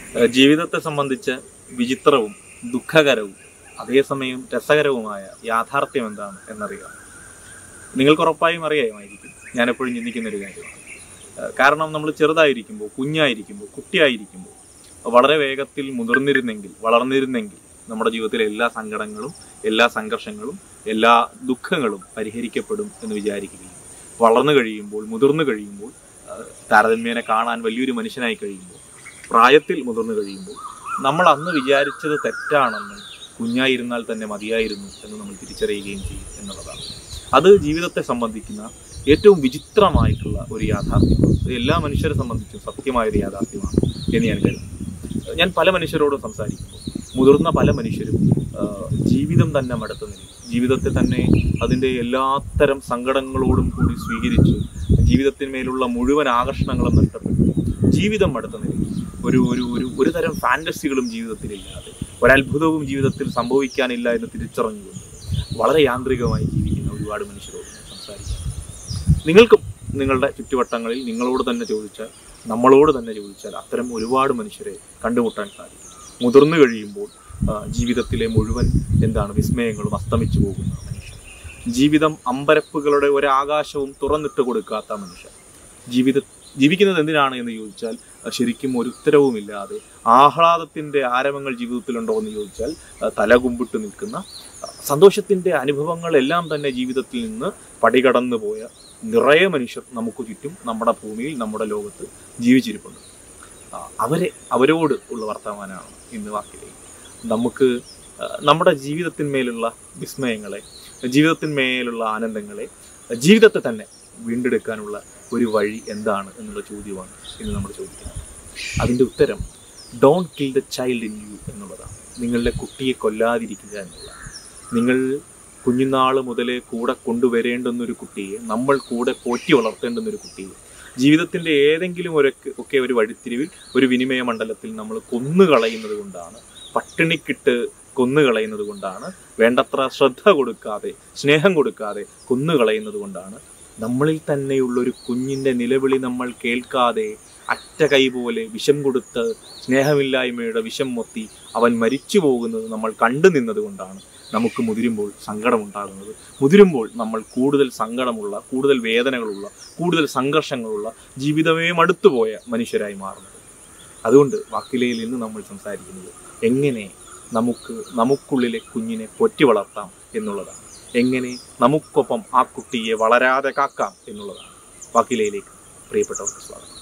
ഏഹ് ജീവിതത്തെ സംബന്ധിച്ച് വിചിത്രവും ദുഃഖകരവും അതേസമയം രസകരവുമായ യാഥാർത്ഥ്യം എന്താണ് എന്നറിയുക നിങ്ങൾക്ക് ഉറപ്പായും അറിയാമായിരിക്കും ഞാൻ എപ്പോഴും ചിന്തിക്കുന്ന ഒരു കാര്യമാണ് ഏഹ് കാരണം നമ്മൾ ചെറുതായിരിക്കുമ്പോൾ കുഞ്ഞായിരിക്കുമ്പോൾ കുട്ടിയായിരിക്കുമ്പോൾ വളരെ വേഗത്തിൽ മുതിർന്നിരുന്നെങ്കിൽ വളർന്നിരുന്നെങ്കിൽ നമ്മുടെ ജീവിതത്തിലെ എല്ലാ സങ്കടങ്ങളും എല്ലാ സംഘർഷങ്ങളും എല്ലാ ദുഃഖങ്ങളും പരിഹരിക്കപ്പെടും എന്ന് വിചാരിക്കുകയും വളർന്നു കഴിയുമ്പോൾ മുതിർന്നു കഴിയുമ്പോൾ ഏഹ് താരതമ്യേന കാണാൻ വലിയൊരു മനുഷ്യനായി കഴിയുമ്പോൾ പ്രായത്തിൽ മുതിർന്നു കഴിയുമ്പോൾ നമ്മൾ അന്ന് വിചാരിച്ചത് തെറ്റാണെന്ന് കുഞ്ഞായിരുന്നാൽ തന്നെ മതിയായിരുന്നു എന്ന് നമ്മൾ തിരിച്ചറിയുകയും ചെയ്യും എന്നുള്ളതാണ് അത് ജീവിതത്തെ സംബന്ധിക്കുന്ന ഏറ്റവും വിചിത്രമായിട്ടുള്ള ഒരു യാഥാർത്ഥ്യമാണ് അത് എല്ലാ മനുഷ്യരെ സംബന്ധിച്ചും സത്യമായ ഒരു യാഥാർത്ഥ്യമാണ് എന്ന് ഞാൻ കരുതുന്നു ഞാൻ പല മനുഷ്യരോടും സംസാരിക്കുമ്പോൾ മുതിർന്ന പല മനുഷ്യരും ആ, ജീവിതം തന്നെ മടുത്തു നിൽക്കും ജീവിതത്തെ തന്നെ അതിൻ്റെ എല്ലാത്തരം സങ്കടങ്ങളോടും കൂടി സ്വീകരിച്ച് ജീവിതത്തിന്മേലുള്ള മുഴുവൻ ആകർഷണങ്ങളും നഷ്ടപ്പെട്ടു ജീവിതം മടുത്തു നിൽക്കും ഒരു ഒരു ഒരു ഒരു തരം ഫാൻറ്റസികളും ജീവിതത്തിലില്ലാതെ ഒരത്ഭുതവും ജീവിതത്തിൽ സംഭവിക്കാനില്ല എന്ന് തിരിച്ചറിഞ്ഞുകൊണ്ട് വളരെ യാന്ത്രികമായി ജീവിക്കുന്ന ഒരുപാട് മനുഷ്യരോട് ഞാൻ സംസാരിക്കാം നിങ്ങൾക്കും നിങ്ങളുടെ ചുറ്റുവട്ടങ്ങളിൽ നിങ്ങളോട് തന്നെ ചോദിച്ചാൽ നമ്മളോട് തന്നെ ചോദിച്ചാൽ അത്തരം ഒരുപാട് മനുഷ്യരെ കണ്ടുമുട്ടാൻ സാധിക്കും മുതിർന്നു കഴിയുമ്പോൾ ആ, ജീവിതത്തിലെ മുഴുവൻ എന്താണ് വിസ്മയങ്ങളും അസ്തമിച്ചു പോകുന്ന മനുഷ്യർ ജീവിതം അമ്പരപ്പുകളുടെ ഒരാകാശവും തുറന്നിട്ട് കൊടുക്കാത്ത മനുഷ്യർ ജീവിത ജീവിക്കുന്നത് എന്തിനാണ് എന്ന് ചോദിച്ചാൽ ആ, ശരിക്കും ഒരു ഉത്തരവുമില്ലാതെ ആഹ്ലാദത്തിന്റെ ആരവങ്ങൾ ജീവിതത്തിലുണ്ടോ എന്ന് ചോദിച്ചാൽ ആ, തല കുമ്പിട്ട് നിൽക്കുന്ന ആ, സന്തോഷത്തിന്റെ അനുഭവങ്ങളെല്ലാം തന്നെ ജീവിതത്തിൽ നിന്ന് പടികടന്നു പോയ നിറയെ മനുഷ്യർ നമുക്ക് ചുറ്റും നമ്മുടെ ഭൂമിയിൽ നമ്മുടെ ലോകത്ത് ജീവിച്ചിരിപ്പുണ്ട് ആ, അവരെ അവരോട് ഉള്ള വർത്തമാനമാണ് ഇന്ന് വാക്കിലേക്ക് നമുക്ക് ആ, നമ്മുടെ ജീവിതത്തിന്മേലുള്ള വിസ്മയങ്ങളെ ജീവിതത്തിന്മേലുള്ള ആനന്ദങ്ങളെ ജീവിതത്തെ തന്നെ വീണ്ടെടുക്കാനുള്ള ഒരു വഴി എന്താണ് എന്നുള്ള ചോദ്യമാണ് ഇന്ന് നമ്മൾ ചോദിക്കുന്നത് അതിൻ്റെ ഉത്തരം don't kill the child in you എന്നുള്ളതാണ് നിങ്ങളുടെ കുട്ടിയെ കൊല്ലാതിരിക്കുക എന്നുള്ളതാണ് നിങ്ങൾ കുഞ്ഞുനാൾ മുതലേ കൂടെ കൊണ്ടുവരേണ്ടുന്ന ഒരു കുട്ടിയെ നമ്മൾ കൂടെ പോറ്റി വളർത്തേണ്ടുന്ന ഒരു കുട്ടിയെ ജീവിതത്തിന്റെ ഏതെങ്കിലും ഒരു ഒക്കെ ഒരു വഴിത്തിരിവിൽ ഒരു വിനിമയ മണ്ഡലത്തിൽ നമ്മൾ കൊന്നുകളയുന്നത് കൊണ്ടാണ് പട്ടിണിക്കിട്ട് കൊന്നുകളയുന്നത് കൊണ്ടാണ് വേണ്ടത്ര ശ്രദ്ധ കൊടുക്കാതെ സ്നേഹം കൊടുക്കാതെ കൊന്നുകളയുന്നത് കൊണ്ടാണ് നമ്മളിൽ തന്നെയുള്ള ഒരു കുഞ്ഞിന്റെ നിലവിളി നമ്മൾ കേൾക്കാതെ അറ്റ കൈ പോലെ വിഷം കൊടുത്ത് സ്നേഹമില്ലായ്മയുടെ വിഷം മൊത്തി അവൻ മരിച്ചു പോകുന്നത് നമ്മൾ കണ്ടു നിന്നത് കൊണ്ടാണ് നമുക്ക് മുതിരുമ്പോൾ സങ്കടമുണ്ടാകുന്നത് മുതിരുമ്പോൾ നമ്മൾ കൂടുതൽ സങ്കടമുള്ള കൂടുതൽ വേദനകളുള്ള കൂടുതൽ സംഘർഷങ്ങളുള്ള ജീവിതമേ മടുത്തുപോയ മനുഷ്യരായി മാറുന്നത് അതുകൊണ്ട് വാക്കിലയിൽ ഇന്ന് നമ്മൾ സംസാരിക്കുന്നത് എങ്ങനെ നമുക്ക് നമുക്കുള്ളിലെ കുഞ്ഞിനെ പൊറ്റി വളർത്താം എന്നുള്ളതാണ് എങ്ങനെ നമുക്കൊപ്പം ആ കുട്ടിയെ വളരാതെ കാക്കാം എന്നുള്ളതാണ് വാക്കിലയിലേക്ക് പ്രിയപ്പെട്ടവർക്ക് സ്വാഗതം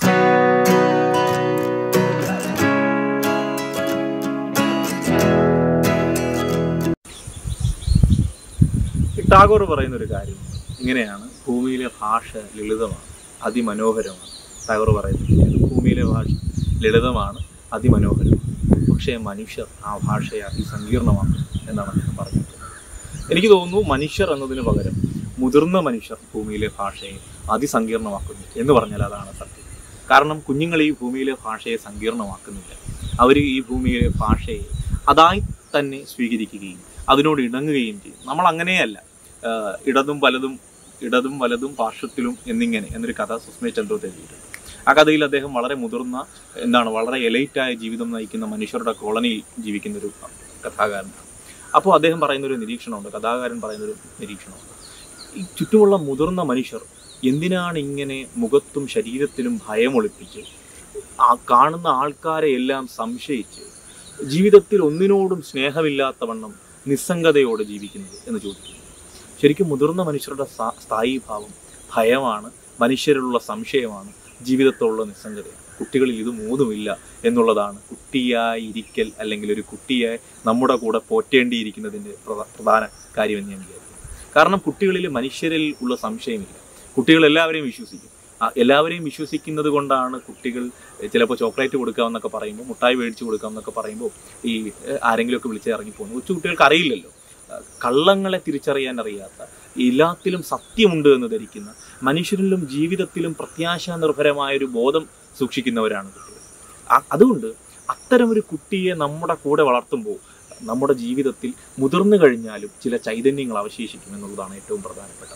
ടാഗോർ പറയുന്ന ഒരു കാര്യം ഇങ്ങനെയാണ് ഭൂമിയിലെ ഭാഷ ലളിതമാണ് അതിമനോഹരമാണ് ടാഗോർ പറയുന്നത് ഭൂമിയിലെ ഭാഷ ലളിതമാണ് അതിമനോഹരമാണ് പക്ഷേ മനുഷ്യർ ആ ഭാഷയെ അതിസങ്കീർണമാക്കും എന്നാണ് അദ്ദേഹം പറഞ്ഞത് എനിക്ക് തോന്നുന്നു മനുഷ്യർ എന്നതിന് പകരം മുതിർന്ന മനുഷ്യർ ഭൂമിയിലെ ഭാഷയെ അതിസങ്കീർണമാക്കുന്നു എന്ന് പറഞ്ഞാൽ അതാണ് സത്യം കാരണം കുഞ്ഞുങ്ങൾ ഈ ഭൂമിയിലെ ഭാഷയെ സങ്കീർണമാക്കുന്നില്ല അവർ ഈ ഭൂമിയിലെ ഭാഷയെ അതായി തന്നെ സ്വീകരിക്കുകയും അതിനോട് ഇണങ്ങുകയും ചെയ്യും നമ്മൾ അങ്ങനെയല്ല ആഹ് ഇടതും വലതും ഇടതും വലതും പാർശ്വത്തിലും എന്നിങ്ങനെ എന്നൊരു കഥ സുസ്മയ ചന്ദ്രോത്ത് എഴുതിയിട്ടുണ്ട് ആ കഥയിൽ അദ്ദേഹം വളരെ മുതിർന്ന എന്താണ് വളരെ എലൈറ്റായ ജീവിതം നയിക്കുന്ന മനുഷ്യരുടെ കോളനിയിൽ ജീവിക്കുന്ന ഒരു കഥാകാരനാണ് അപ്പോൾ അദ്ദേഹം പറയുന്ന ഒരു നിരീക്ഷണമുണ്ട് കഥാകാരൻ പറയുന്ന ഒരു നിരീക്ഷണമുണ്ട് ഈ ചുറ്റുമുള്ള മുതിർന്ന മനുഷ്യർ എന്തിനാണ് ഇങ്ങനെ മുഖത്തും ശരീരത്തിലും ഭയമൊളിപ്പിച്ച് ആ കാണുന്ന ആൾക്കാരെ എല്ലാം സംശയിച്ച് ജീവിതത്തിൽ ഒന്നിനോടും സ്നേഹമില്ലാത്ത വണ്ണം നിസ്സംഗതയോടെ ജീവിക്കുന്നത് എന്ന് ചോദിക്കുന്നു ശരിക്കും മുതിർന്ന മനുഷ്യരുടെ സ്ഥാ- സ്ഥായീ ഭാവം ഭയമാണ് മനുഷ്യരിലുള്ള സംശയമാണ് ജീവിതത്തോടുള്ള നിസ്സംഗതയാണ് കുട്ടികളിൽ ഇത് മൂന്നുമില്ല എന്നുള്ളതാണ് കുട്ടിയായി ഇരിക്കൽ അല്ലെങ്കിൽ ഒരു കുട്ടിയെ നമ്മുടെ കൂടെ പോറ്റേണ്ടിയിരിക്കുന്നതിൻ്റെ പ്രധ- പ്രധാന കാര്യമെന്ന് ഞാൻ വിചാരിക്കുന്നു കാരണം കുട്ടികളിൽ മനുഷ്യരിൽ ഉള്ള സംശയമില്ല കുട്ടികൾ എല്ലാവരെയും വിശ്വസിക്കും ആ, എല്ലാവരെയും വിശ്വസിക്കുന്നത് കൊണ്ടാണ് കുട്ടികൾ ചിലപ്പോൾ ചോക്ലേറ്റ് കൊടുക്കാമെന്നൊക്കെ പറയുമ്പോൾ മുട്ടായി മേടിച്ചു കൊടുക്കാമെന്നൊക്കെ പറയുമ്പോൾ ഈ ഏഹ്, ആരെങ്കിലുമൊക്കെ വിളിച്ച് ഇറങ്ങിപ്പോകുന്നു കൊച്ചു കുട്ടികൾക്ക് അറിയില്ലല്ലോ ആ, കള്ളങ്ങളെ തിരിച്ചറിയാൻ അറിയാത്ത എല്ലാത്തിലും സത്യമുണ്ട് എന്ന് ധരിക്കുന്ന മനുഷ്യരിലും ജീവിതത്തിലും പ്രത്യാശാ നിർഭരമായ ഒരു ബോധം സൂക്ഷിക്കുന്നവരാണ് കുട്ടികൾ ആ- അതുകൊണ്ട് അത്തരം ഒരു കുട്ടിയെ നമ്മുടെ കൂടെ വളർത്തുമ്പോൾ നമ്മുടെ ജീവിതത്തിൽ മുതിർന്നു കഴിഞ്ഞാലും ചില ചൈതന്യങ്ങൾ അവശേഷിക്കും എന്നുള്ളതാണ് ഏറ്റവും പ്രധാനപ്പെട്ടത്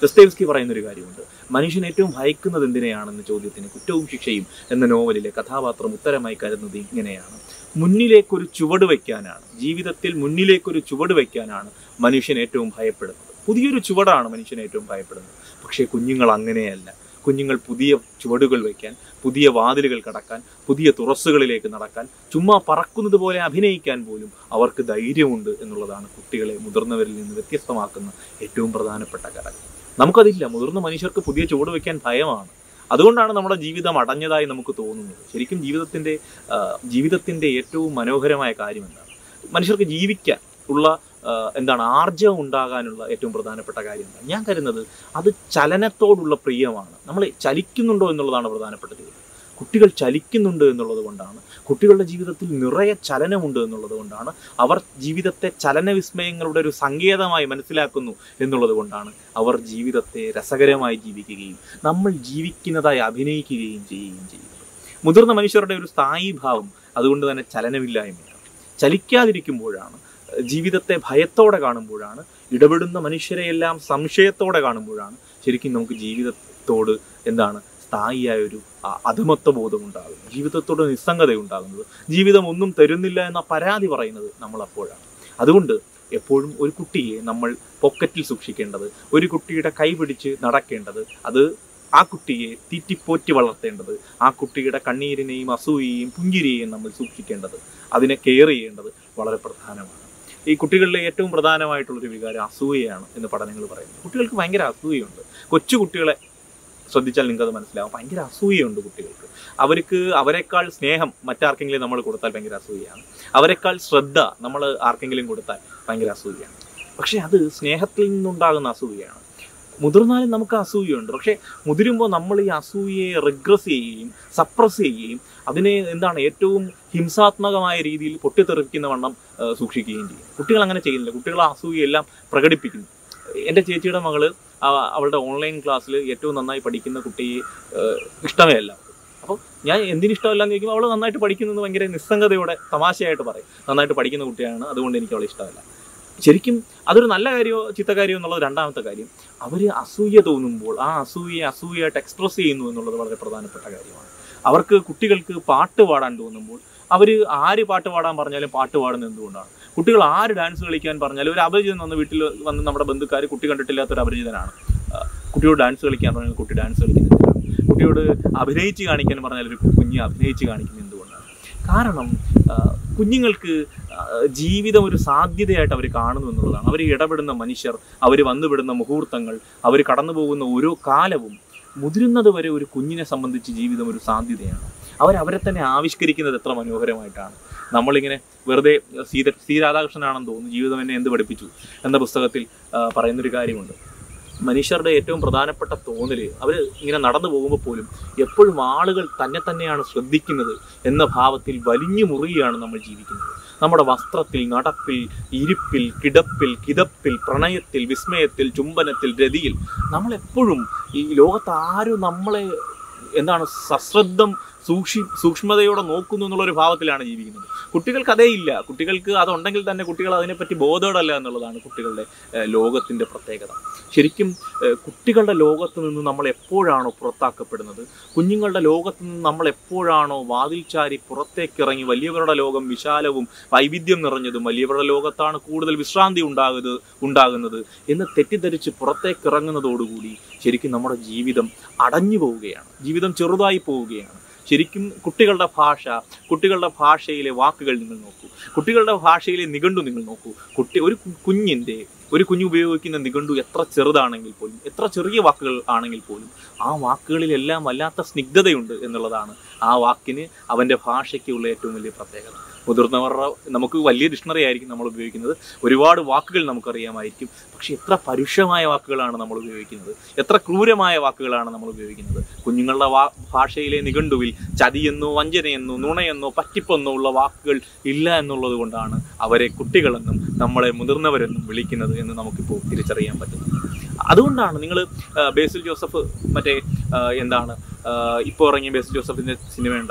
ദസ്തേവ്സ്കി പറയുന്ന ഒരു കാര്യമുണ്ട് മനുഷ്യൻ ഏറ്റവും ഭയക്കുന്നത് എന്തിനെയാണെന്ന ചോദ്യത്തിന് കുറ്റവും ശിക്ഷയും എന്ന നോവലിലെ കഥാപാത്രം ഉത്തരമായി കരുതുന്നത് ഇങ്ങനെയാണ് മുന്നിലേക്കൊരു ചുവട് വയ്ക്കാനാണ് ജീവിതത്തിൽ മുന്നിലേക്കൊരു ചുവട് വയ്ക്കാനാണ് മനുഷ്യൻ ഏറ്റവും ഭയപ്പെടുന്നത് പുതിയൊരു ചുവടാണ് മനുഷ്യൻ ഏറ്റവും ഭയപ്പെടുന്നത് പക്ഷേ കുഞ്ഞുങ്ങൾ അങ്ങനെയല്ല കുഞ്ഞുങ്ങൾ പുതിയ ചുവടുകൾ വയ്ക്കാൻ പുതിയ വാതിലുകൾ കടക്കാൻ പുതിയ തുറസ്സുകളിലേക്ക് നടക്കാൻ ചുമ്മാ പറക്കുന്നത് പോലെ അഭിനയിക്കാൻ പോലും അവർക്ക് ധൈര്യമുണ്ട് എന്നുള്ളതാണ് കുട്ടികളെ മുതിർന്നവരിൽ നിന്ന് വ്യത്യസ്തമാക്കുന്ന ഏറ്റവും പ്രധാനപ്പെട്ട ഘടകം നമുക്കതില്ല മുതിർന്ന മനുഷ്യർക്ക് പുതിയ ചുവട് വയ്ക്കാൻ ഭയമാണ് അതുകൊണ്ടാണ് നമ്മുടെ ജീവിതം അടഞ്ഞതായി നമുക്ക് തോന്നുന്നത് ശരിക്കും ജീവിതത്തിന്റെ ആ, ജീവിതത്തിന്റെ ഏറ്റവും മനോഹരമായ കാര്യം എന്താണ് മനുഷ്യർക്ക് ജീവിക്കാൻ ഉള്ള ആ, എന്താണ് ആർജവം ഉണ്ടാകാനുള്ള ഏറ്റവും പ്രധാനപ്പെട്ട കാര്യം എന്താണ് ഞാൻ കരുതുന്നത് അത് ചലനത്തോടുള്ള പ്രിയമാണ് നമ്മൾ ചലിക്കുന്നുണ്ടോ എന്നുള്ളതാണ് പ്രധാനപ്പെട്ട ചോദ്യം കുട്ടികൾ ചലിക്കുന്നുണ്ട് എന്നുള്ളത് കൊണ്ടാണ് കുട്ടികളുടെ ജീവിതത്തിൽ നിറയെ ചലനമുണ്ട് എന്നുള്ളത് കൊണ്ടാണ് അവർ ജീവിതത്തെ ചലനവിസ്മയങ്ങളുടെ ഒരു സങ്കേതമായി മനസ്സിലാക്കുന്നു എന്നുള്ളത് കൊണ്ടാണ് അവർ ജീവിതത്തെ രസകരമായി ജീവിക്കുകയും നമ്മൾ ജീവിക്കുന്നതായി അഭിനയിക്കുകയും ചെയ്യുകയും ചെയ്യുന്നത് മുതിർന്ന മനുഷ്യരുടെ ഒരു സ്ഥായി ഭാവം അതുകൊണ്ട് തന്നെ ചലനമില്ലായ്മയാണ് ചലിക്കാതിരിക്കുമ്പോഴാണ് ജീവിതത്തെ ഭയത്തോടെ കാണുമ്പോഴാണ് ഇടപെടുന്ന മനുഷ്യരെയെല്ലാം സംശയത്തോടെ കാണുമ്പോഴാണ് ശരിക്കും നമുക്ക് ജീവിതത്തോട് എന്താണ് സ്ഥായിയായ ഒരു ആ, അധമത്വ ബോധം ഉണ്ടാകുന്നത് ജീവിതത്തോട് നിസ്സംഗത ഉണ്ടാകുന്നത് ജീവിതം ഒന്നും തരുന്നില്ല എന്ന പരാതി പറയുന്നത് നമ്മൾ അപ്പോഴാണ് അതുകൊണ്ട് എപ്പോഴും ഒരു കുട്ടിയെ നമ്മൾ പോക്കറ്റിൽ സൂക്ഷിക്കേണ്ടത് ഒരു കുട്ടിയുടെ കൈ പിടിച്ച് നടക്കേണ്ടത് അത് ആ കുട്ടിയെ തീറ്റിപ്പോറ്റി വളർത്തേണ്ടത് ആ കുട്ടിയുടെ കണ്ണീരിനെയും അസൂയയെയും പുഞ്ചിരിയെയും നമ്മൾ സൂക്ഷിക്കേണ്ടത് അതിനെ കെയർ ചെയ്യേണ്ടത് വളരെ പ്രധാനമാണ് ഈ കുട്ടികളിലെ ഏറ്റവും പ്രധാനമായിട്ടുള്ളൊരു വികാരം അസൂയയാണ് എന്ന് പഠനങ്ങൾ പറയുന്നു കുട്ടികൾക്ക് ഭയങ്കര അസൂയയുണ്ട് കൊച്ചു കുട്ടികളെ ശ്രദ്ധിച്ചാൽ നിങ്ങൾക്ക് അത് മനസ്സിലാവും ഭയങ്കര അസൂയയുണ്ട് കുട്ടികൾക്ക് അവർക്ക് അവരെക്കാൾ സ്നേഹം മറ്റാർക്കെങ്കിലും നമ്മൾ കൊടുത്താൽ ഭയങ്കര അസൂയയാണ് അവരെക്കാൾ ശ്രദ്ധ നമ്മൾ ആർക്കെങ്കിലും കൊടുത്താൽ ഭയങ്കര അസൂയയാണ് പക്ഷെ അത് സ്നേഹത്തിൽ നിന്നുണ്ടാകുന്ന അസൂയയാണ് മുതിർന്നാലും നമുക്ക് അസൂയയുണ്ട് പക്ഷെ മുതിരുമ്പോൾ നമ്മൾ ഈ അസൂയയെ റിഗ്രസ് ചെയ്യുകയും സപ്രസ് ചെയ്യുകയും അതിനെ എന്താണ് ഏറ്റവും ഹിംസാത്മകമായ രീതിയിൽ പൊട്ടിത്തെറിക്കുന്ന വണ്ണം ആ, സൂക്ഷിക്കുകയും ചെയ്യും കുട്ടികൾ അങ്ങനെ ചെയ്യുന്നില്ല കുട്ടികൾ ആ അസൂയയെല്ലാം പ്രകടിപ്പിക്കുന്നു എൻ്റെ ചേച്ചിയുടെ മകള് ആ- അവളുടെ ഓൺലൈൻ ക്ലാസ്സിൽ ഏറ്റവും നന്നായി പഠിക്കുന്ന കുട്ടിയെ ആ, ഇഷ്ടമേ അല്ല അപ്പോൾ ഞാൻ എന്തിന് ഇഷ്ടമല്ല എന്ന് ചോദിക്കുമ്പോൾ അവൾ നന്നായിട്ട് പഠിക്കുന്നത് ഭയങ്കര നിസ്സംഗതയോടെ തമാശയായിട്ട് പറയും നന്നായിട്ട് പഠിക്കുന്ന കുട്ടിയാണ് അതുകൊണ്ട് എനിക്ക് അവളെ ഇഷ്ടമല്ല ശരിക്കും അതൊരു നല്ല കാര്യമോ ചീത്ത കാര്യമോ എന്നുള്ളത് രണ്ടാമത്തെ കാര്യം അവർ അസൂയ തോന്നുമ്പോൾ ആ അസൂയയെ അസൂയയായിട്ട് എക്സ്പ്രസ് ചെയ്യുന്നു എന്നുള്ളത് വളരെ പ്രധാനപ്പെട്ട കാര്യമാണ് അവർക്ക് കുട്ടികൾക്ക് പാട്ട് പാടാൻ തോന്നുമ്പോൾ അവർ ആര് പാട്ട് പാടാൻ പറഞ്ഞാലും പാട്ട് പാടുന്നത് എന്തുകൊണ്ടാണ് കുട്ടികൾ ആര് ഡാൻസ് കളിക്കാൻ പറഞ്ഞാലും ഒരു അപരിചിതൻ വന്ന് വീട്ടിൽ വന്ന് നമ്മുടെ ബന്ധുക്കാർ കുട്ടി കണ്ടിട്ടില്ലാത്ത ഒരു അപരിചിതനാണ് ആ, കുട്ടിയോട് ഡാൻസ് കളിക്കാൻ പറഞ്ഞാൽ കുട്ടി ഡാൻസ് കളിക്കുന്നത് കുട്ടിയോട് അഭിനയിച്ച് കാണിക്കാൻ പറഞ്ഞാൽ ഒരു കുഞ്ഞ് അഭിനയിച്ച് കാണിക്കുന്നത് എന്തുകൊണ്ടാണ് കാരണം ആ, കുഞ്ഞുങ്ങൾക്ക് ആ, ജീവിതം ഒരു സാധ്യതയായിട്ട് അവർ കാണുന്നു എന്നുള്ളതാണ് അവർ ഇടപെടുന്ന മനുഷ്യർ അവർ വന്നുപെടുന്ന മുഹൂർത്തങ്ങൾ അവർ കടന്നു പോകുന്ന ഓരോ കാലവും മുതിരുന്നത് വരെ ഒരു കുഞ്ഞിനെ സംബന്ധിച്ച് ജീവിതം ഒരു സാധ്യതയാണ് അവർ അവരെ തന്നെ ആവിഷ്കരിക്കുന്നത് എത്ര മനോഹരമായിട്ടാണ് നമ്മളിങ്ങനെ വെറുതെ സീത സി രാധാകൃഷ്ണനാണെന്ന് തോന്നുന്നു ജീവിതം എന്നെ എന്ത് പഠിപ്പിച്ചു എന്ന പുസ്തകത്തിൽ ആ, പറയുന്നൊരു കാര്യമുണ്ട് മനുഷ്യരുടെ ഏറ്റവും പ്രധാനപ്പെട്ട തോന്നല് അവർ ഇങ്ങനെ നടന്നു പോകുമ്പോൾ പോലും എപ്പോഴും ആളുകൾ തന്നെ തന്നെയാണ് ശ്രദ്ധിക്കുന്നത് എന്ന ഭാവത്തിൽ വലിഞ്ഞു മുറിയാണ് നമ്മൾ ജീവിക്കുന്നത് നമ്മുടെ വസ്ത്രത്തിൽ നടപ്പിൽ ഇരിപ്പിൽ കിടപ്പിൽ കിതപ്പിൽ പ്രണയത്തിൽ വിസ്മയത്തിൽ ചുംബനത്തിൽ രതിയിൽ നമ്മളെപ്പോഴും ഈ ലോകത്ത് ആരും നമ്മളെ എന്താണ് സശ്രദ്ധം സൂക്ഷി സൂക്ഷ്മതയോടെ നോക്കുന്നു എന്നുള്ളൊരു ഭാവത്തിലാണ് ജീവിക്കുന്നത് കുട്ടികൾക്ക് അതേ ഇല്ല കുട്ടികൾക്ക് അതുണ്ടെങ്കിൽ തന്നെ കുട്ടികൾ അതിനെപ്പറ്റി ബോധവടല്ല എന്നുള്ളതാണ് കുട്ടികളുടെ ഏഹ്, ലോകത്തിന്റെ പ്രത്യേകത ശരിക്കും ഏഹ്, കുട്ടികളുടെ ലോകത്ത് നിന്ന് നമ്മൾ എപ്പോഴാണോ പുറത്താക്കപ്പെടുന്നത് കുഞ്ഞുങ്ങളുടെ ലോകത്ത് നിന്ന് നമ്മൾ എപ്പോഴാണോ വാതിൽ ചാരി പുറത്തേക്ക് ഇറങ്ങി വലിയവരുടെ ലോകം വിശാലവും വൈവിധ്യം നിറഞ്ഞതും വലിയവരുടെ ലോകത്താണ് കൂടുതൽ വിശ്രാന്തി ഉണ്ടാകുന്നത് ഉണ്ടാകുന്നത് എന്ന് തെറ്റിദ്ധരിച്ച് പുറത്തേക്ക് ഇറങ്ങുന്നതോടുകൂടി ശരിക്കും നമ്മുടെ ജീവിതം അടഞ്ഞു പോവുകയാണ് ജീവിതം ചെറുതായി പോവുകയാണ് ശരിക്കും കുട്ടികളുടെ ഭാഷ കുട്ടികളുടെ ഭാഷയിലെ വാക്കുകൾ നിങ്ങൾ നോക്കൂ കുട്ടികളുടെ ഭാഷയിലെ നിഘണ്ടു നിങ്ങൾ നോക്കൂ കുട്ടി ഒരു കു- കുഞ്ഞിന്റെ ഒരു കുഞ്ഞ് ഉപയോഗിക്കുന്ന നിഘണ്ടു എത്ര ചെറുതാണെങ്കിൽ പോലും എത്ര ചെറിയ വാക്കുകൾ ആണെങ്കിൽ പോലും ആ വാക്കുകളിലെല്ലാം വല്ലാത്ത സ്നിഗ്ധതയുണ്ട് എന്നുള്ളതാണ് ആ വാക്കിന് അവന്റെ ഭാഷയ്ക്കുള്ള ഏറ്റവും വലിയ പ്രത്യേകത മുതിർന്നവരുടെ നമുക്ക് വലിയ ഡിക്ഷണറി ആയിരിക്കും നമ്മൾ ഉപയോഗിക്കുന്നത് ഒരുപാട് വാക്കുകൾ നമുക്കറിയാമായിരിക്കും പക്ഷെ എത്ര പരുഷമായ വാക്കുകളാണ് നമ്മൾ ഉപയോഗിക്കുന്നത് എത്ര ക്രൂരമായ വാക്കുകളാണ് നമ്മൾ ഉപയോഗിക്കുന്നത് കുഞ്ഞുങ്ങളുടെ വാ ഭാഷയിലെ നിഘണ്ടുവിൽ ചതിയെന്നോ വഞ്ചനയെന്നോ നുണയെന്നോ പറ്റിപ്പെന്നോ ഉള്ള വാക്കുകൾ ഇല്ല എന്നുള്ളത് കൊണ്ടാണ് അവരെ കുട്ടികളെന്നും നമ്മളെ മുതിർന്നവരെന്നും വിളിക്കുന്നത് എന്ന് നമുക്കിപ്പോൾ തിരിച്ചറിയാൻ പറ്റുന്നത് അതുകൊണ്ടാണ് നിങ്ങൾ ബേസിൽ ജോസഫ് മറ്റേ ആ, എന്താണ് ഇപ്പോൾ ഇറങ്ങിയ ബേസിൽ ജോസഫിന്റെ സിനിമ ഉണ്ടല്ലോ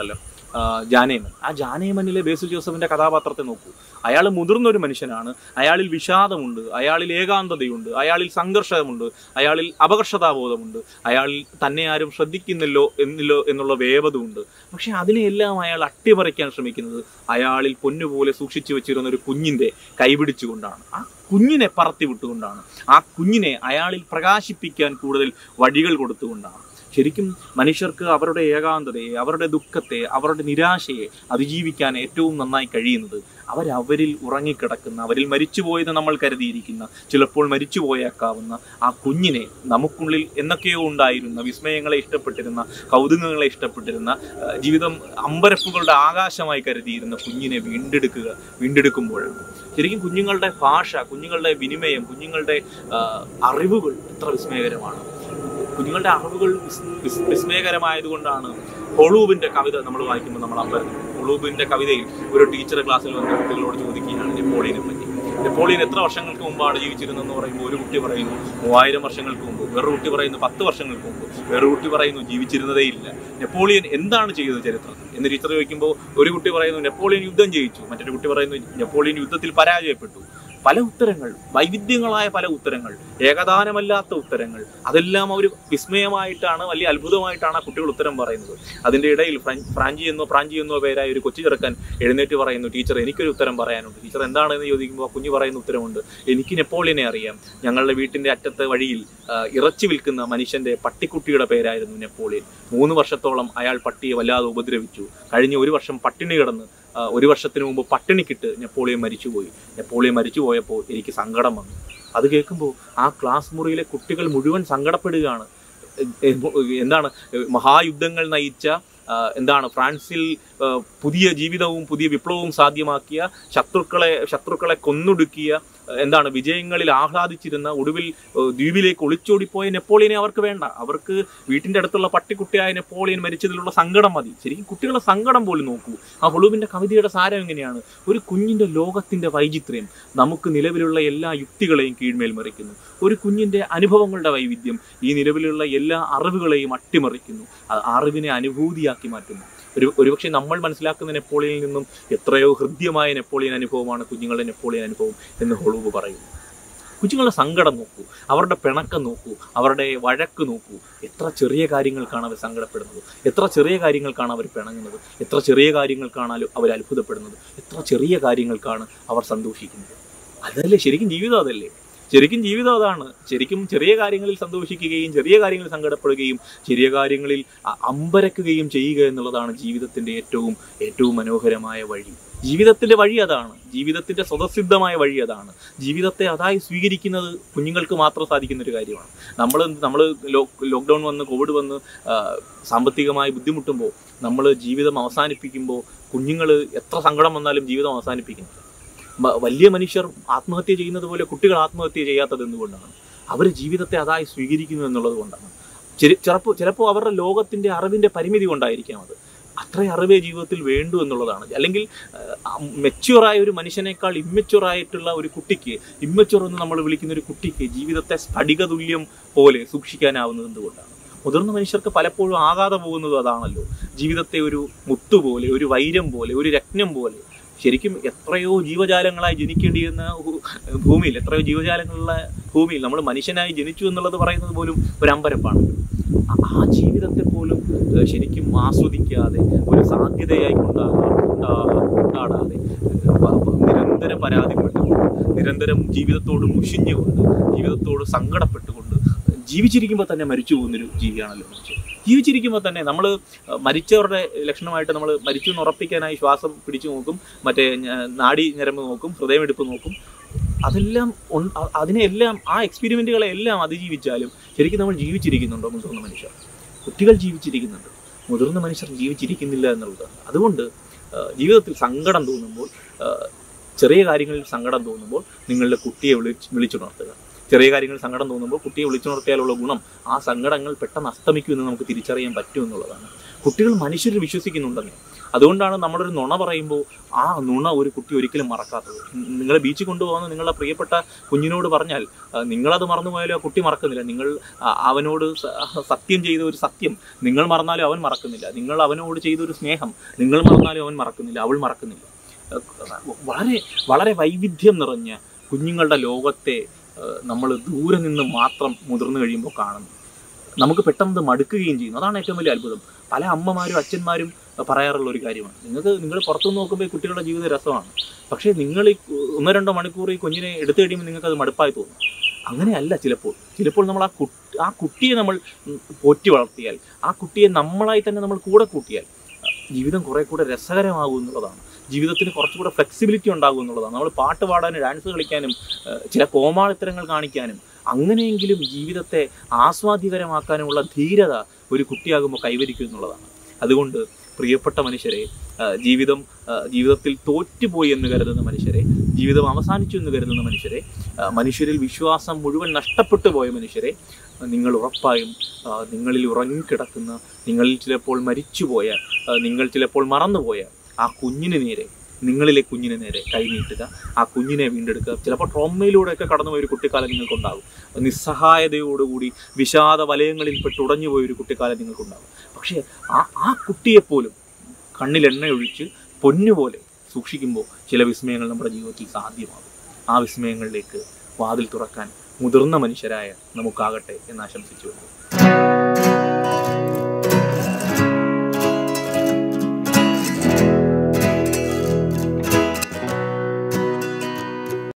ആ, ജാനേമൻ ആ ജാനേമനിലെ ബേസിൽ ജോസഫിന്റെ കഥാപാത്രത്തെ നോക്കൂ അയാൾ മുതിർന്ന ഒരു മനുഷ്യനാണ് അയാളിൽ വിഷാദമുണ്ട് അയാളിൽ ഏകാന്തതയുണ്ട് അയാളിൽ സംഘർഷമുണ്ട് അയാളിൽ അപകർഷതാബോധമുണ്ട് അയാളിൽ തന്നെ ആരും ശ്രദ്ധിക്കുന്നില്ലോ എന്നില്ലോ എന്നുള്ള വേവതുണ്ട് പക്ഷെ അതിനെയെല്ലാം അയാൾ അട്ടിമറിക്കാൻ ശ്രമിക്കുന്നത് അയാളിൽ പൊന്നുപോലെ സൂക്ഷിച്ചു വെച്ചിരുന്ന ഒരു കുഞ്ഞിന്റെ കൈപിടിച്ചുകൊണ്ടാണ് ആ കുഞ്ഞിനെ പറത്തി വിട്ടുകൊണ്ടാണ് ആ കുഞ്ഞിനെ അയാളിൽ പ്രകാശിപ്പിക്കാൻ കൂടുതൽ വഴികൾ കൊടുത്തുകൊണ്ടാണ് ശരിക്കും മനുഷ്യർക്ക് അവരുടെ ഏകാന്തതയെ അവരുടെ ദുഃഖത്തെ അവരുടെ നിരാശയെ അതിജീവിക്കാൻ ഏറ്റവും നന്നായി കഴിയുന്നത് അവരവരിൽ ഉറങ്ങിക്കിടക്കുന്ന അവരിൽ മരിച്ചുപോയെന്ന് നമ്മൾ കരുതിയിരിക്കുന്ന ചിലപ്പോൾ മരിച്ചുപോയേക്കാവുന്ന ആ കുഞ്ഞിനെ നമുക്കുള്ളിൽ എന്നൊക്കെയോ ഉണ്ടായിരുന്ന വിസ്മയങ്ങളെ ഇഷ്ടപ്പെട്ടിരുന്ന കൗതുകങ്ങളെ ഇഷ്ടപ്പെട്ടിരുന്ന ആ, ജീവിതം അമ്പരപ്പുകളുടെ ആകാശമായി കരുതിയിരുന്ന കുഞ്ഞിനെ വീണ്ടെടുക്കുക വീണ്ടെടുക്കുമ്പോഴാണ് ശരിക്കും കുഞ്ഞുങ്ങളുടെ ഭാഷ കുഞ്ഞുങ്ങളുടെ വിനിമയം കുഞ്ഞുങ്ങളുടെ ആ, അറിവുകൾ എത്ര വിസ്മയകരമാണ് കുഞ്ഞുങ്ങളുടെ അറിവുകൾ വിസ്- വിസ്- വിസ്മയകരമായതുകൊണ്ടാണ് ഹൊളൂബിന്റെ കവിത നമ്മൾ വായിക്കുമ്പോൾ നമ്മൾ അമ്പരന്നു ഹൊളൂബിന്റെ കവിതയിൽ ഒരു ടീച്ചർ ക്ലാസ്സിൽ വന്ന് കുട്ടികളോട് ചോദിക്കുകയാണ് നെപ്പോളിയനെ പറ്റി നെപ്പോളിയൻ എത്ര വർഷങ്ങൾക്ക് മുമ്പാണ് ജീവിച്ചിരുന്നതെന്ന് പറയുമ്പോൾ ഒരു കുട്ടി പറയുന്നു മൂവായിരം വർഷങ്ങൾക്ക് മുമ്പ് വേറൊരു കുട്ടി പറയുന്നു പത്ത് വർഷങ്ങൾക്ക് മുമ്പ് വേറൊരു കുട്ടി പറയുന്നു ജീവിച്ചിരുന്നതേ ഇല്ല നെപ്പോളിയൻ എന്താണ് ചെയ്തത് ചരിത്രത്തിൽ എന്ന് ടീച്ചർ ചോദിക്കുമ്പോൾ ഒരു കുട്ടി പറയുന്നു നെപ്പോളിയൻ യുദ്ധം ജയിച്ചു മറ്റൊരു കുട്ടി പറയുന്നു നെപ്പോളിയൻ യുദ്ധത്തിൽ പരാജയപ്പെട്ടു പല ഉത്തരങ്ങൾ വൈവിധ്യങ്ങളായ പല ഉത്തരങ്ങൾ ഏകദാനമല്ലാത്ത ഉത്തരങ്ങൾ അതെല്ലാം അവർ വിസ്മയമായിട്ടാണ് വലിയ അത്ഭുതമായിട്ടാണ് ആ കുട്ടികൾ ഉത്തരം പറയുന്നത് അതിന്റെ ഇടയിൽ ഫ്രാൻ- ഫ്രാഞ്ചി എന്നോ പ്രാഞ്ചി എന്നോ പേരായ ഒരു കൊച്ചു ചെറുക്കൻ എഴുന്നേറ്റ് പറയുന്നു ടീച്ചർ എനിക്കൊരു ഉത്തരം പറയാനുണ്ട് ടീച്ചർ എന്താണെന്ന് ചോദിക്കുമ്പോൾ ആ കുഞ്ഞു പറയുന്ന ഉത്തരമുണ്ട് എനിക്ക് നെപ്പോളിയനെ അറിയാം ഞങ്ങളുടെ വീട്ടിന്റെ അറ്റത്തെ വഴിയിൽ ആ, ഇറച്ചി വിൽക്കുന്ന മനുഷ്യന്റെ പട്ടിക്കുട്ടിയുടെ പേരായിരുന്നു നെപ്പോളിയൻ മൂന്ന് വർഷത്തോളം അയാൾ പട്ടിയെ വല്ലാതെ ഉപദ്രവിച്ചു കഴിഞ്ഞ ഒരു വർഷം പട്ടിണി കിടന്ന് ആ, ഒരു വർഷത്തിന് മുമ്പ് പട്ടിണിക്കിട്ട് നെപ്പോളിയൻ മരിച്ചുപോയി നെപ്പോളിയൻ മരിച്ചുപോയപ്പോൾ എനിക്ക് സങ്കടം വന്നു അത് കേൾക്കുമ്പോൾ ആ ക്ലാസ് മുറിയിലെ കുട്ടികൾ മുഴുവൻ സങ്കടപ്പെടുകയാണ് എ- എ- എന്താണ് മഹായുദ്ധങ്ങൾ നയിച്ച ആ, എന്താണ് ഫ്രാൻസിൽ ആ, പുതിയ ജീവിതവും പുതിയ വിപ്ലവവും സാധ്യമാക്കിയ ശത്രുക്കളെ ശത്രുക്കളെ കൊന്നൊടുക്കിയ ആ, എന്താണ് വിജയങ്ങളിൽ ആഹ്ലാദിച്ചിരുന്ന ഒടുവിൽ ആ, ദ്വീപിലേക്ക് ഒളിച്ചോടിപ്പോയ നെപ്പോളിയനെ അവർക്ക് വേണ്ട അവർക്ക് വീട്ടിന്റെ അടുത്തുള്ള പട്ടിക്കുട്ടിയായ നെപ്പോളിയൻ മരിച്ചതിലുള്ള സങ്കടം മതി ശരിക്കും കുട്ടികളുടെ സങ്കടം പോലും നോക്കൂ ആ ഹൊളൂബിന്റെ കവിതയുടെ സാരം എങ്ങനെയാണ് ഒരു കുഞ്ഞിന്റെ ലോകത്തിന്റെ വൈചിത്ര്യം നമുക്ക് നിലവിലുള്ള എല്ലാ യുക്തികളെയും കീഴ്മേൽ മറിക്കുന്നു ഒരു കുഞ്ഞിന്റെ അനുഭവങ്ങളുടെ വൈവിധ്യം ഈ നിലവിലുള്ള എല്ലാ അറിവുകളെയും അട്ടിമറിക്കുന്നു ആ അറിവിനെ അനുഭൂതിയാക്കി മാറ്റുന്നു ഒരു ഒരുപക്ഷെ നമ്മൾ മനസ്സിലാക്കുന്ന നെപ്പോളിയനിൽ നിന്നും എത്രയോ ഹൃദ്യമായ നെപ്പോളിയൻ അനുഭവമാണ് കുഞ്ഞുങ്ങളുടെ നെപ്പോളിയൻ അനുഭവം എന്ന് ഹൊളൂബ് പറയുന്നു കുഞ്ഞുങ്ങളുടെ സങ്കടം നോക്കൂ അവരുടെ പിണക്കം നോക്കൂ അവരുടെ വഴക്ക് നോക്കൂ എത്ര ചെറിയ കാര്യങ്ങൾക്കാണ് അവർ സങ്കടപ്പെടുന്നത് എത്ര ചെറിയ കാര്യങ്ങൾക്കാണ് അവർ പിണങ്ങുന്നത് എത്ര ചെറിയ കാര്യങ്ങൾക്കാണ് അവർ അത്ഭുതപ്പെടുന്നത് എത്ര ചെറിയ കാര്യങ്ങൾക്കാണ് അവർ സന്തോഷിക്കുന്നത് അതല്ലേ ശരിക്കും ജീവിതം അതല്ലേ ശരിക്കും ജീവിതം അതാണ് ശരിക്കും ചെറിയ കാര്യങ്ങളിൽ സന്തോഷിക്കുകയും ചെറിയ കാര്യങ്ങളിൽ സങ്കടപ്പെടുകയും ചെറിയ കാര്യങ്ങളിൽ അ- അമ്പരക്കുകയും ചെയ്യുക എന്നുള്ളതാണ് ജീവിതത്തിന്റെ ഏറ്റവും ഏറ്റവും മനോഹരമായ വഴി ജീവിതത്തിന്റെ വഴി അതാണ് ജീവിതത്തിന്റെ സ്വതസിദ്ധമായ വഴി അതാണ് ജീവിതത്തെ അതായി സ്വീകരിക്കുന്നത് കുഞ്ഞുങ്ങൾക്ക് മാത്രം സാധിക്കുന്ന ഒരു കാര്യമാണ് നമ്മൾ നമ്മൾ ലോക്ക്ഡൗൺ വന്ന് കോവിഡ് വന്ന് ആ, സാമ്പത്തികമായി ബുദ്ധിമുട്ടുമ്പോൾ നമ്മൾ ജീവിതം അവസാനിപ്പിക്കുമ്പോൾ കുഞ്ഞുങ്ങൾ എത്ര സങ്കടം വന്നാലും ജീവിതം അവസാനിപ്പിക്കുന്നത് മ- വലിയ മനുഷ്യർ ആത്മഹത്യ ചെയ്യുന്നത് പോലെ കുട്ടികൾ ആത്മഹത്യ ചെയ്യാത്തത് എന്തുകൊണ്ടാണ് അവർ ജീവിതത്തെ അതായി സ്വീകരിക്കുന്നു എന്നുള്ളത് കൊണ്ടാണ് ചിലപ്പോൾ ചിലപ്പോൾ അവരുടെ ലോകത്തിന്റെ അറിവിന്റെ പരിമിതി കൊണ്ടായിരിക്കാം അത് അത്ര അറിവേ ജീവിതത്തിൽ വേണ്ടു എന്നുള്ളതാണ് അല്ലെങ്കിൽ മെച്യൂറായ ഒരു മനുഷ്യനേക്കാൾ ഇമ്മച്യൂർ ആയിട്ടുള്ള ഒരു കുട്ടിക്ക് ഇമ്മച്യൂർ എന്ന് നമ്മൾ വിളിക്കുന്ന ഒരു കുട്ടിക്ക് ജീവിതത്തെ സ്ഫടിക തുല്യം പോലെ സൂക്ഷിക്കാനാവുന്നത് എന്തുകൊണ്ടാണ് മുതിർന്ന മനുഷ്യർക്ക് പലപ്പോഴും ആകാതെ പോകുന്നത് അതാണല്ലോ ജീവിതത്തെ ഒരു മുത്തുപോലെ ഒരു വൈരം പോലെ ഒരു രത്നം പോലെ ശരിക്കും എത്രയോ ജീവജാലങ്ങളായി ജനിക്കേണ്ടിയിരുന്ന ഭൂ- ഭൂമിയിൽ എത്രയോ ജീവജാലങ്ങളുള്ള ഭൂമിയിൽ നമ്മൾ മനുഷ്യനായി ജനിച്ചു എന്നുള്ളത് പറയുന്നത് പോലും ഒരു അമ്പരപ്പാണ് ആ- ആ ജീവിതത്തെ പോലും ഏഹ്, ശരിക്കും ആസ്വദിക്കാതെ ഒരു സാധ്യതയായി കൊണ്ടാകാ കൊണ്ടാ- കൊണ്ടാടാതെ ഏഹ്, പ- പ- നിരന്തരം പരാതിപ്പെട്ടുകൊണ്ട് നിരന്തരം ജീവിതത്തോട് മുഷിഞ്ഞുകൊണ്ട് ജീവിതത്തോട് സങ്കടപ്പെട്ടുകൊണ്ട് ജീവിച്ചിരിക്കുമ്പോൾ തന്നെ മരിച്ചു പോകുന്നൊരു ജീവിയാണല്ലോ മനുഷ്യൻ ജീവിച്ചിരിക്കുമ്പോൾ തന്നെ നമ്മൾ മരിച്ചവരുടെ ലക്ഷണമായിട്ട് നമ്മൾ മരിച്ചു എന്ന് ഉറപ്പിക്കാനായി ശ്വാസം പിടിച്ചു നോക്കും മറ്റേ ഞ- നാഡി ഞരമ്പ് നോക്കും ഹൃദയമെടുപ്പ് നോക്കും അതെല്ലാം ഉൺ- അ- അതിനെല്ലാം ആ എക്സ്പെരിമെന്റുകളെ എല്ലാം അതിജീവിച്ചാലും ശരിക്കും നമ്മൾ ജീവിച്ചിരിക്കുന്നുണ്ടോ മുതിർന്ന മനുഷ്യർ കുട്ടികൾ ജീവിച്ചിരിക്കുന്നുണ്ട് മുതിർന്ന മനുഷ്യർ ജീവിച്ചിരിക്കുന്നില്ല എന്നുള്ളതാണ് അതുകൊണ്ട് ആ, ജീവിതത്തിൽ സങ്കടം തോന്നുമ്പോൾ ആ, ചെറിയ കാര്യങ്ങളിൽ സങ്കടം തോന്നുമ്പോൾ നിങ്ങളുടെ കുട്ടിയെ വിളിച്ച് വിളിച്ചുണർത്തുക ചെറിയ കാര്യങ്ങൾ സങ്കടം തോന്നുമ്പോൾ കുട്ടിയെ വിളിച്ചുണർത്തിയാലുള്ള ഗുണം ആ സങ്കടങ്ങൾ പെട്ടെന്ന് അസ്തമിക്കുമെന്ന് നമുക്ക് തിരിച്ചറിയാൻ പറ്റും എന്നുള്ളതാണ് കുട്ടികൾ മനുഷ്യരിൽ വിശ്വസിക്കുന്നുണ്ടെന്ന് അതുകൊണ്ടാണ് നമ്മളൊരു നുണ പറയുമ്പോൾ ആ നുണ ഒരു കുട്ടി ഒരിക്കലും മറക്കാത്തത് നി- നിങ്ങളെ ബീച്ചിൽ കൊണ്ടുപോകുന്ന നിങ്ങളുടെ പ്രിയപ്പെട്ട കുഞ്ഞിനോട് പറഞ്ഞാൽ ആ, നിങ്ങളത് മറന്നുപോയാലും ആ കുട്ടി മറക്കുന്നില്ല നിങ്ങൾ ആ, അവനോട് സ- സത്യം ചെയ്ത ഒരു സത്യം നിങ്ങൾ മറന്നാലും അവൻ മറക്കുന്നില്ല നിങ്ങൾ അവനോട് ചെയ്ത ഒരു സ്നേഹം നിങ്ങൾ മറന്നാലും അവൻ മറക്കുന്നില്ല അവൾ മറക്കുന്നില്ല ഏഹ് വളരെ വളരെ വൈവിധ്യം നിറഞ്ഞ കുഞ്ഞുങ്ങളുടെ ലോകത്തെ നമ്മൾ ദൂരെ നിന്ന് മാത്രം മുതിർന്നു കഴിയുമ്പോൾ കാണുന്നു നമുക്ക് പെട്ടെന്ന് ഇത് മടുക്കുകയും ചെയ്യുന്നു അതാണ് ഏറ്റവും വലിയ അത്ഭുതം പല അമ്മമാരും അച്ഛന്മാരും പറയാറുള്ള ഒരു കാര്യമാണ് നിങ്ങൾക്ക് നിങ്ങൾ പുറത്തുനിന്ന് നോക്കുമ്പോൾ ഈ കുട്ടികളുടെ ജീവിത രസമാണ് പക്ഷേ നിങ്ങൾ ഈ ഒന്നോ രണ്ടോ മണിക്കൂർ ഈ കുഞ്ഞിനെ എടുത്തു കഴിയുമ്പോൾ നിങ്ങൾക്ക് അത് മടുപ്പായി തോന്നും അങ്ങനെയല്ല ചിലപ്പോൾ ചിലപ്പോൾ നമ്മൾ ആ കുട്ടി ആ കുട്ടിയെ നമ്മൾ ഉം, പോറ്റി വളർത്തിയാൽ ആ കുട്ടിയെ നമ്മളായി തന്നെ നമ്മൾ കൂടെ കൂട്ടിയാൽ ജീവിതം കുറെ കൂടെ രസകരമാകും എന്നുള്ളതാണ് ജീവിതത്തിന് കുറച്ചുകൂടെ ഫ്ലെക്സിബിലിറ്റി ഉണ്ടാകും എന്നുള്ളതാണ് നമ്മൾ പാട്ട് പാടാനും ഡാൻസ് കളിക്കാനും ഏഹ്, ചില കോമാളിത്തരങ്ങൾ കാണിക്കാനും അങ്ങനെയെങ്കിലും ജീവിതത്തെ ആസ്വാദ്യകരമാക്കാനുമുള്ള ധീരത ഒരു കുട്ടിയാകുമ്പോൾ കൈവരിക്കും എന്നുള്ളതാണ് അതുകൊണ്ട് പ്രിയപ്പെട്ട മനുഷ്യരെ ആ, ജീവിതം ആ, ജീവിതത്തിൽ തോറ്റുപോയി എന്ന് കരുതുന്ന മനുഷ്യരെ ജീവിതം അവസാനിച്ചു എന്ന് കരുതുന്ന മനുഷ്യരെ ആ, മനുഷ്യരിൽ വിശ്വാസം മുഴുവൻ നഷ്ടപ്പെട്ടു പോയ മനുഷ്യരെ ആ, നിങ്ങൾ ഉറപ്പായും ആ, നിങ്ങളിൽ ഉറങ്ങിക്കിടക്കുന്ന നിങ്ങളിൽ ചിലപ്പോൾ മരിച്ചുപോയ ആ, നിങ്ങൾ ചിലപ്പോൾ മറന്നുപോയ ആ കുഞ്ഞിന് നേരെ നിങ്ങളിലെ കുഞ്ഞിന് നേരെ കൈനീട്ടുക ആ കുഞ്ഞിനെ വീണ്ടെടുക്കുക ചിലപ്പോൾ ട്രോമയിലൂടെയൊക്കെ കടന്നുപോയ ഒരു കുട്ടിക്കാലം നിങ്ങൾക്കുണ്ടാകും നിസ്സഹായതയോടുകൂടി വിഷാദ വലയങ്ങളിൽപ്പെട്ട് ഉടഞ്ഞുപോയ ഒരു കുട്ടിക്കാലം നിങ്ങൾക്കുണ്ടാകും പക്ഷേ ആ ആ കുട്ടിയെപ്പോലും കണ്ണിൽ എണ്ണയൊഴിച്ച് പൊന്നുപോലെ സൂക്ഷിക്കുമ്പോൾ ചില വിസ്മയങ്ങൾ നമ്മുടെ ജീവിതത്തിൽ സാധ്യമാകും ആ വിസ്മയങ്ങളിലേക്ക് വാതിൽ തുറക്കാൻ മുതിർന്ന മനുഷ്യരായ നമുക്കാകട്ടെ എന്ന് ആശംസിച്ചുകൊണ്ട്